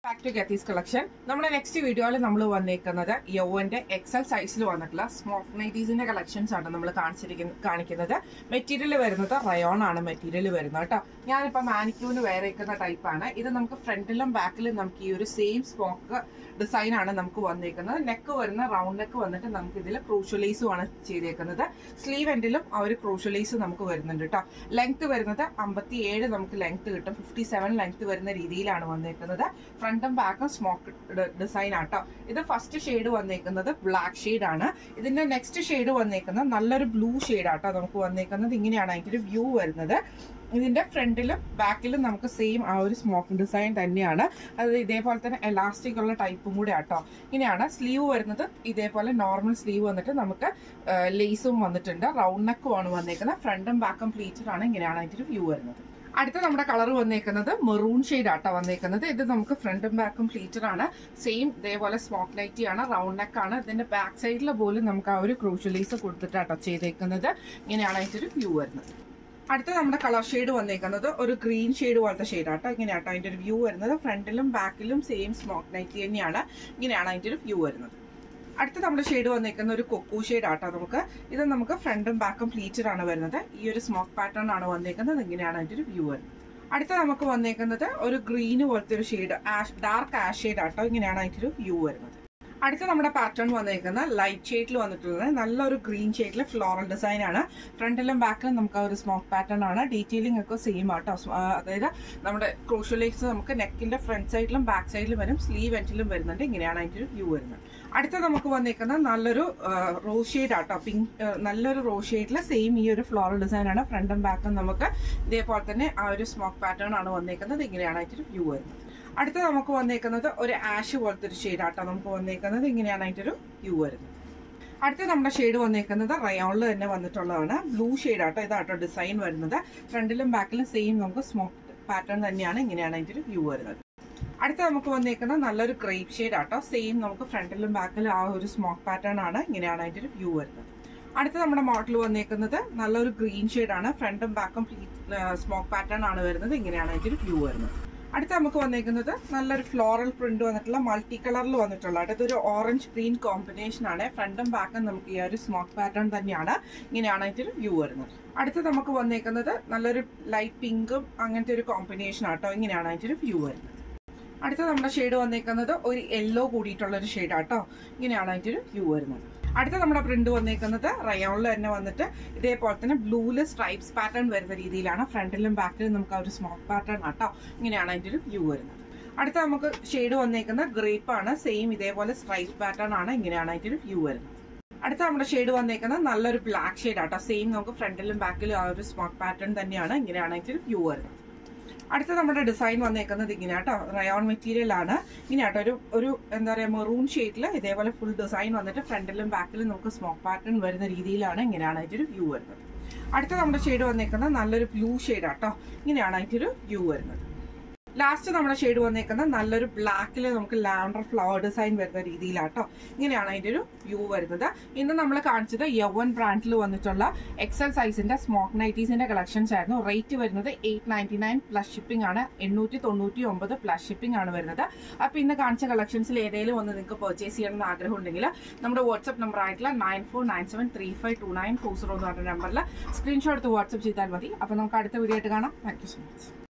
back to ഗത്തീസ് collection നമ്മുടെ next വീഡിയോയിൽ നമ്മൾ വന്നേക്കുന്നത് യൗവന്റെ എക്സൽ സൈസിൽ വന്നിട്ടുള്ള സ്മോക്ക് നൈറ്റീസിന്റെ കളക്ഷൻസ് ആണ് നമ്മൾ കാണിച്ചിരിക്കുന്ന കാണിക്കുന്നത് മെറ്റീരിയൽ വരുന്നത് റയോൺ ആണ് മെറ്റീരിയൽ വരുന്നത് കേട്ടോ ഞാനിപ്പോ മാനിക്യൂന് വേറേക്കുന്ന ടൈപ്പാണ് ഇത് നമുക്ക് ഫ്രണ്ടിലും ബാക്കിലും നമുക്ക് ഈ ഒരു സെയിം സ്മോക്ക് ഡിസൈൻ ആണ് നമുക്ക് വന്നേക്കുന്നത് നെക്ക് വരുന്ന റൗണ്ട് നെക്ക് വന്നിട്ട് നമുക്ക് ഇതിൽ ക്രൂഷ്യലൈസും ആണ് ചെയ്തേക്കുന്നത് സ്ലീവ് എൻഡിലും ആ ഒരു ക്രൂഷ്യലൈസ് നമുക്ക് വരുന്നുണ്ട് കേട്ടോ ലെങ്ത് വരുന്നത് അമ്പത്തി ഏഴ് നമുക്ക് ലെങ്ത് കിട്ടും ഫിഫ്റ്റി സെവൻ ലെങ്ത് വരുന്ന രീതിയിലാണ് വന്നേക്കുന്നത് ഫ്രണ്ടും ബാക്കും സ്മോക്ക് ഡിസൈൻ ആട്ടോ ഇത് ഫസ്റ്റ് ഷെയ്ഡ് വന്നേക്കുന്നത് ബ്ലാക്ക് ഷെയ്ഡ് ആണ് ഇതിന്റെ നെക്സ്റ്റ് ഷെയ്ഡ് വന്നേക്കുന്നത് നല്ലൊരു ബ്ലൂ ഷെയ്ഡ് ആട്ടോ നമുക്ക് വന്നേക്കുന്നത് ഇങ്ങനെയാണ് അതിന്റെ ഒരു വ്യൂ വരുന്നത് ഇതിന്റെ ഫ്രണ്ടിലും ബാക്കിലും നമുക്ക് സെയിം ആ ഒരു സ്മോക്ക് ഡിസൈൻ തന്നെയാണ് അത് ഇതേപോലെ തന്നെ എലാസ്റ്റിക് ഉള്ള ടൈപ്പും കൂടെ ആട്ടോ ഇങ്ങനെയാണ് സ്ലീവ് വരുന്നത് ഇതേപോലെ നോർമൽ സ്ലീവ് വന്നിട്ട് നമുക്ക് ലേസും വന്നിട്ടുണ്ട് റൗണ്ട് നെക്കും ആണ് വന്നേക്കുന്നത് ഫ്രണ്ടും ബാക്കും പ്ലീറ്റഡ് ആണ് ഇങ്ങനെയാണ് അതിന്റെ ഒരു വ്യൂ വരുന്നത് അടുത്ത നമ്മുടെ കളർ വന്നേക്കുന്നത് മെറൂൺ ഷെയ്ഡ് ആട്ടോ വന്നേക്കുന്നത് ഇത് നമുക്ക് ഫ്രണ്ടും ബാക്കും പ്ലീറ്റഡ് ആണ് സെയിം ഇതേപോലെ സ്മോക്ക് ലൈറ്റി ആണ് റൗണ്ട് നെക്ക് ആണ് ഇതിന്റെ ബാക്ക് സൈഡിൽ പോലും നമുക്ക് ആ ഒരു ക്രൂഷ്യലീസ് കൊടുത്തിട്ടാട്ടോ ചെയ്തേക്കുന്നത് ഇങ്ങനെയാണ് അതിന്റെ ഒരു വ്യൂ വരുന്നത് അടുത്ത നമ്മുടെ കളർ ഷെയ്ഡ് വന്നേക്കുന്നത് ഒരു ഗ്രീൻ ഷെയ്ഡ് പോലത്തെ ഷെയ്ഡ് ആട്ടോ ഇങ്ങനെയാട്ടോ അതിന്റെ ഒരു വ്യൂ വരുന്നത് ഫ്രണ്ടിലും ബാക്കിലും സെയിം സ്മോക്ക് നൈറ്റ് തന്നെയാണ് ഇങ്ങനെയാണ് അതിന്റെ ഒരു വ്യൂ വരുന്നത് അടുത്ത നമ്മുടെ ഷെയ്ഡ് വന്നേക്കുന്ന ഒരു കൊക്കു ഷെയ്ഡ് ആട്ടോ നമുക്ക് ഇത് നമുക്ക് ഫ്രണ്ടും ബാക്കും പ്ലീറ്റഡ് ആണ് വരുന്നത് ഈ ഒരു സ്മോക്ക് പാറ്റേൺ ആണ് വന്നേക്കുന്നത് ഇങ്ങനെയാണ് അതിന്റെ ഒരു വ്യൂ വരുന്നത് അടുത്ത നമുക്ക് വന്നേക്കുന്നത് ഒരു ഗ്രീന് പോലത്തെ ഒരു shade ash dark ash shade ആട്ടോ ഇങ്ങനെയാണ് അതിന്റെ ഒരു വ്യൂ വരുന്നത് അടുത്ത നമ്മുടെ പാറ്റേൺ വന്നേക്കുന്ന ലൈറ്റ് ഷെയ്ഡിൽ വന്നിട്ടുള്ളത് നല്ലൊരു ഗ്രീൻ ഷെയ്ഡിൽ ഫ്ലോറൽ ഡിസൈൻ ആണ് ഫ്രണ്ടിലും ബാക്കിലും നമുക്ക് ആ ഒരു സ്മോക്ക് പാറ്റേൺ ആണ് ഡീറ്റെയിലിംഗ് ഒക്കെ സെയിം ആട്ടോ അതായത് നമ്മുടെ ക്രൂഷ്യലൈസ് നമുക്ക് നെക്കിന്റെ ഫ്രണ്ട് സൈഡിലും ബാക്ക് സൈഡിലും വരും സ്ലീവ് എൻഡിലും വരുന്നുണ്ട് ഇങ്ങനെയാണ് അതിന്റെ ഒരു വ്യൂ വരുന്നത് അടുത്ത നമുക്ക് വന്നേക്കുന്ന നല്ലൊരു റോ ഷെയ്ഡ് ആട്ടോ പിങ്ക് നല്ലൊരു റോ ഷെയ്ഡിൽ സെയിം ഈ ഒരു ഫ്ലോറൽ ഡിസൈൻ ആണ് ഫ്രണ്ടും ബാക്കും നമുക്ക് ഇതേപോലെ തന്നെ ആ ഒരു സ്മോക്ക് പാറ്റേൺ ആണ് വന്നേക്കുന്നത് ഇങ്ങനെയാണ് അതിന്റെ ഒരു വ്യൂ വരുന്നത് അടുത്ത നമുക്ക് വന്നേക്കുന്നത് ഒരു ആഷ് പോലത്തെ ഒരു ഷെയ്ഡ് ആട്ടോ നമുക്ക് വന്നേക്കുന്നത് ഇങ്ങനെയാണ് അതിന്റെ ഒരു വ്യൂ വരുന്നത് അടുത്ത നമ്മുടെ ഷെയ്ഡ് വന്നേക്കുന്നത് റയോണിൽ തന്നെ വന്നിട്ടുള്ളതാണ് ബ്ലൂ ഷെയ്ഡ് ആട്ടോ ഇതാട്ടോ ഡിസൈൻ വരുന്നത് ഫ്രണ്ടിലും ബാക്കിലും സെയിം നമുക്ക് സ്മോക്ക് പാറ്റേൺ തന്നെയാണ് ഇങ്ങനെയാണ് അതിന്റെ ഒരു വ്യൂ വരുന്നത് അടുത്ത നമുക്ക് വന്നേക്കുന്ന നല്ലൊരു ക്രേപ്പ് ഷെയ്ഡ് ആട്ടോ സെയിം നമുക്ക് ഫ്രണ്ടിലും ബാക്കിലും ആ ഒരു സ്മോക്ക് പാറ്റേൺ ആണ് ഇങ്ങനെയാണ് അതിന്റെ ഒരു വ്യൂ വരുന്നത് അടുത്ത നമ്മുടെ മോഡൽ വന്നേക്കുന്നത് നല്ലൊരു ഗ്രീൻ ഷെയ്ഡ് ആണ് ഫ്രണ്ടും ബാക്കും സ്മോക്ക് പാറ്റേൺ ആണ് വരുന്നത് ഇങ്ങനെയാണ് അതിന്റെ ഒരു വ്യൂ വരുന്നത് അടുത്ത നമുക്ക് വന്നേക്കുന്നത് നല്ലൊരു ഫ്ലോറൽ പ്രിന്റ് വന്നിട്ടുള്ള മൾട്ടി കളറിൽ വന്നിട്ടുള്ള ഇതൊരു ഓറഞ്ച് ഗ്രീൻ കോമ്പിനേഷൻ ആണ് ഫ്രണ്ടും ബാക്കും നമുക്ക് ഈ ഒരു സ്മോക്ക് പാറ്റേൺ തന്നെയാണ് ഇങ്ങനെയാണ് അതിന്റെ ഒരു വ്യൂ വരുന്നത് അടുത്ത നമുക്ക് വന്നേക്കുന്നത് നല്ലൊരു ലൈറ്റ് പിങ്കും അങ്ങനത്തെ ഒരു കോമ്പിനേഷൻ ആട്ടോ ഇങ്ങനെയാണ് അതിന്റെ ഒരു വ്യൂ വരുന്നത് അടുത്ത നമ്മുടെ ഷെയ്ഡ് വന്നേക്കുന്നത് ഒരു യെല്ലോ കൂടിയിട്ടുള്ള ഒരു ഷെയ്ഡ് ആട്ടോ ഇങ്ങനെയാണ് അതിന്റെ ഒരു വ്യൂ വരുന്നത് അടുത്ത നമ്മുടെ പ്രിന്റ് വന്നേക്കുന്നത് റയോണിൽ തന്നെ വന്നിട്ട് ഇതേപോലെ തന്നെ ബ്ലൂല് സ്ട്രൈപ്സ് പാറ്റേൺ വരുന്ന രീതിയിലാണ് ഫ്രണ്ടിലും ബാക്കിലും നമുക്ക് ആ ഒരു സ്മോക്ക് പാറ്റേൺ ആട്ടോ ഇങ്ങനെയാണ് അതിന്റെ ഒരു വ്യൂ വരുന്നത് അടുത്ത നമുക്ക് ഷെയ്ഡ് വന്നേക്കുന്ന ഗ്രേപ്പ് ആണ് സെയിം ഇതേപോലെ സ്ട്രൈപ്പ് പാറ്റേൺ ആണ് ഇങ്ങനെയാണ് അതിന്റെ ഒരു വ്യൂ വരുന്നത് അടുത്ത നമ്മുടെ ഷെയ്ഡ് വന്നേക്കുന്നത് നല്ലൊരു ബ്ലാക്ക് ഷെയ്ഡ് ആട്ടോ സെയിം നമുക്ക് ഫ്രണ്ടിലും ബാക്കിലും ആ ഒരു സ്മോക്ക് പാറ്റേൺ തന്നെയാണ് ഇങ്ങനെയാണ് അതിന്റെ ഒരു വ്യൂ വരുന്നത് അടുത്ത നമ്മുടെ ഡിസൈൻ വന്നേക്കുന്നത് ഇങ്ങനെ കേട്ടോ റയോൺ മെറ്റീരിയൽ ആണ് ഇങ്ങനെ കേട്ടോ ഒരു ഒരു എന്താ പറയുക മെറൂൺ ഷെയ്ഡിൽ ഇതേപോലെ ഫുൾ ഡിസൈൻ വന്നിട്ട് ഫ്രണ്ടിലും ബാക്കിലും നമുക്ക് സ്മോക്ക് പാറ്റേൺ വരുന്ന രീതിയിലാണ് ഇങ്ങനെയാണ് അതിൻ്റെ ഒരു വ്യൂ വരുന്നത് അടുത്ത നമ്മുടെ ഷെയ്ഡ് വന്നേക്കുന്നത് നല്ലൊരു ബ്ലൂ ഷെയ്ഡ് ആട്ടോ ഇങ്ങനെയാണ് അതിൻ്റെ ഒരു വ്യൂ വരുന്നത് ലാസ്റ്റ് നമ്മുടെ ഷെയ്ഡ് വന്നേക്കുന്നത് നല്ലൊരു ബ്ലാക്കിൽ നമുക്ക് ലാവണ്ടർ ഫ്ലവർ ഡിസൈൻ വരുന്ന രീതിയിലാട്ടോ ഇങ്ങനെയാണ് അതിന്റെ ഒരു വ്യൂ വരുന്നത് ഇന്ന് നമ്മൾ കാണിച്ചത് യവൻ ബ്രാൻഡിൽ വന്നിട്ടുള്ള എക്സൽ സൈസിന്റെ സ്മോക്ക് നൈറ്റീസിന്റെ കളക്ഷൻസ് ആയിരുന്നു റേറ്റ് വരുന്നത് eight ninety nine plus shipping ആണ് എണ്ണൂറ്റി തൊണ്ണൂറ്റി ഒമ്പത് പ്ലസ് ഷിപ്പിംഗ് ആണ് വരുന്നത് അപ്പൊ ഇന്ന് കാണിച്ച കളക്ഷൻസിൽ ഏതെങ്കിലും ഒന്ന് നിങ്ങൾക്ക് പർച്ചേസ് ചെയ്യണമെന്ന് ആഗ്രഹം ഉണ്ടെങ്കിൽ നമ്മുടെ വാട്സ്ആപ്പ് നമ്പർ ആയിട്ടുള്ള nine four nine seven three five two nine four zero എന്ന് പറഞ്ഞ നമ്പറിൽ സ്ക്രീൻഷോട്ട് എടുത്ത് വാട്സ്ആപ്പ് ചെയ്താൽ മതി അപ്പൊ നമുക്ക് അടുത്ത വീഡിയോ ആയിട്ട് കാണാം താങ്ക് യു സോ മച്ച്